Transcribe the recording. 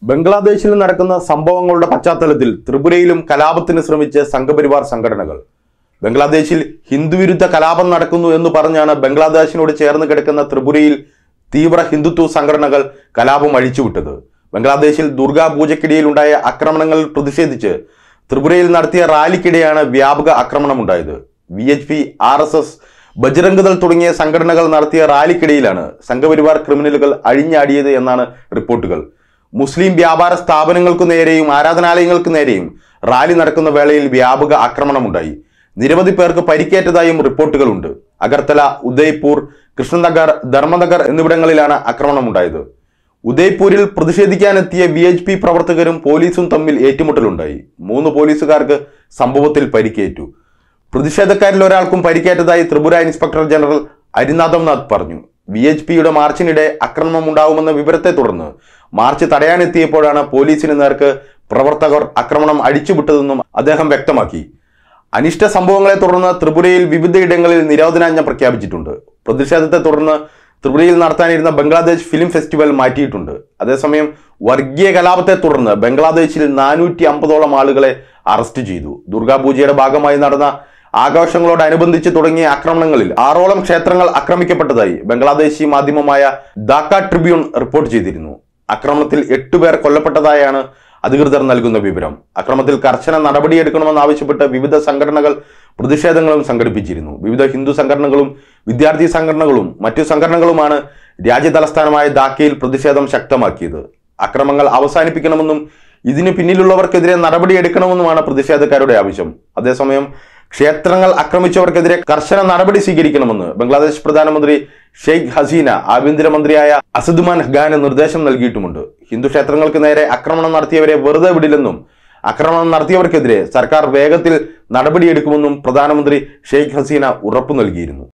ബംഗ്ലാദേശിൽ നടക്കുന്ന സംഭവങ്ങളുടെ പശ്ചാത്തലത്തിൽ ത്രിപുരയിലും കലാപത്തിന് ശ്രമിച്ച സംഘപരിവാർ സംഘടനകൾ ബംഗ്ലാദേശിൽ ഹിന്ദുവിരുദ്ധ കലാപം നടക്കുന്നു എന്ന് പറഞ്ഞാണ് ബംഗ്ലാദേശിനോട് ചേർന്ന് കിടക്കുന്ന ത്രിപുരയിൽ തീവ്ര ഹിന്ദുത്വ സംഘടനകൾ കലാപം അഴിച്ചുവിട്ടത് ബംഗ്ലാദേശിൽ ദുർഗാ പൂജയ്ക്കിടയിലുണ്ടായ ആക്രമണങ്ങളിൽ പ്രതിഷേധിച്ച് ത്രിപുരയിൽ നടത്തിയ റാലിക്കിടെയാണ് വ്യാപക ആക്രമണമുണ്ടായത് V H P R S S Bajrang Dal തുടങ്ങിയ സംഘടനകൾ നടത്തിയ റാലിക്കിടയിലാണ് സംഘപരിവാർ ക്രിമിനലുകൾ അഴിഞ്ഞാടിയത് എന്നാണ് റിപ്പോർട്ടുകൾ മുസ്ലിം വ്യാപാര സ്ഥാപനങ്ങൾക്കു നേരെയും ആരാധനാലയങ്ങൾക്ക് നേരെയും റാലി നടക്കുന്ന വേളയിൽ വ്യാപക ആക്രമണമുണ്ടായി നിരവധി പേർക്ക് പരിക്കേറ്റതായും റിപ്പോർട്ടുകളുണ്ട് അഗർത്തല ഉദയ്പൂർ കൃഷ്ണനഗർ ധർമ്മനഗർ എന്നിവിടങ്ങളിലാണ് ആക്രമണമുണ്ടായത് ഉദയ്പൂരിൽ പ്രതിഷേധിക്കാനെത്തിയ വി എച്ച് പി പ്രവർത്തകരും പോലീസും തമ്മിൽ ഏറ്റുമുട്ടലുണ്ടായി മൂന്ന് പോലീസുകാർക്ക് സംഭവത്തിൽ പരിക്കേറ്റു പ്രതിഷേധക്കാരിൽ ഒരാൾക്കും പരിക്കേറ്റതായി ത്രിപുര ഇൻസ്പെക്ടർ ജനറൽ അരിനാഥം നാഥ് പറഞ്ഞു വി എച്ച് പിയുടെ മാർച്ചിനിടെ ആക്രമണം ഉണ്ടാവുമെന്ന വിവരത്തെ തുടർന്ന് മാർച്ച് തടയാനെത്തിയപ്പോഴാണ് പോലീസിന് നേർക്ക് പ്രവർത്തകർ ആക്രമണം അടിച്ചുവിട്ടതെന്നും അദ്ദേഹം വ്യക്തമാക്കി അനിഷ്ട സംഭവങ്ങളെ തുടർന്ന് ത്രിപുരയിൽ വിവിധയിടങ്ങളിൽ നിരോധനാജ്ഞ പ്രഖ്യാപിച്ചിട്ടുണ്ട് പ്രതിഷേധത്തെ തുടർന്ന് ത്രിപുരയിൽ നടത്താനിരുന്ന ബംഗ്ലാദേശ് ഫിലിം ഫെസ്റ്റിവൽ മാറ്റിയിട്ടുണ്ട് അതേസമയം വർഗീയ കലാപത്തെ തുടർന്ന് ബംഗ്ലാദേശിൽ നാനൂറ്റി അമ്പതോളം ആളുകളെ അറസ്റ്റ് ചെയ്തു ദുർഗാപൂജയുടെ ഭാഗമായി നടന്ന ആഘോഷങ്ങളോടനുബന്ധിച്ച് തുടങ്ങിയ ആക്രമണങ്ങളിൽ ആറോളം ക്ഷേത്രങ്ങൾ ആക്രമിക്കപ്പെട്ടതായി ബംഗ്ലാദേശി മാധ്യമമായ ധാക്ക ട്രിബ്യൂൺ റിപ്പോർട്ട് ചെയ്തിരുന്നു ആക്രമണത്തിൽ എട്ടുപേർ കൊല്ലപ്പെട്ടതായാണ് അധികൃതർ നൽകുന്ന വിവരം അക്രമത്തിൽ കർശന നടപടിയെടുക്കണമെന്നാവശ്യപ്പെട്ട് വിവിധ സംഘടനകൾ പ്രതിഷേധങ്ങളും സംഘടിപ്പിച്ചിരുന്നു വിവിധ ഹിന്ദു സംഘടനകളും വിദ്യാർത്ഥി സംഘടനകളും മറ്റു സംഘടനകളുമാണ് രാജ്യതലസ്ഥാനമായ ധാക്കയിൽ പ്രതിഷേധം ശക്തമാക്കിയത് അക്രമങ്ങൾ അവസാനിപ്പിക്കണമെന്നും ഇതിന് പിന്നിലുള്ളവർക്കെതിരെ നടപടിയെടുക്കണമെന്നുമാണ് പ്രതിഷേധക്കാരുടെ ആവശ്യം അതേസമയം ക്ഷേത്രങ്ങൾ ആക്രമിച്ചവർക്കെതിരെ കർശന നടപടി സ്വീകരിക്കണമെന്ന് ബംഗ്ലാദേശ് പ്രധാനമന്ത്രി ഷെയ്ഖ് ഹസീന ആഭ്യന്തരമന്ത്രിയായ അസദുമാൻ ഖാന് നിർദ്ദേശം നൽകിയിട്ടുമുണ്ട് ഹിന്ദു ക്ഷേത്രങ്ങൾക്ക് നേരെ ആക്രമണം നടത്തിയവരെ വെറുതെ വിടില്ലെന്നും ആക്രമണം നടത്തിയവർക്കെതിരെ സർക്കാർ വേഗത്തിൽ നടപടിയെടുക്കുമെന്നും പ്രധാനമന്ത്രി ഷെയ്ഖ് ഹസീന ഉറപ്പു നൽകിയിരുന്നു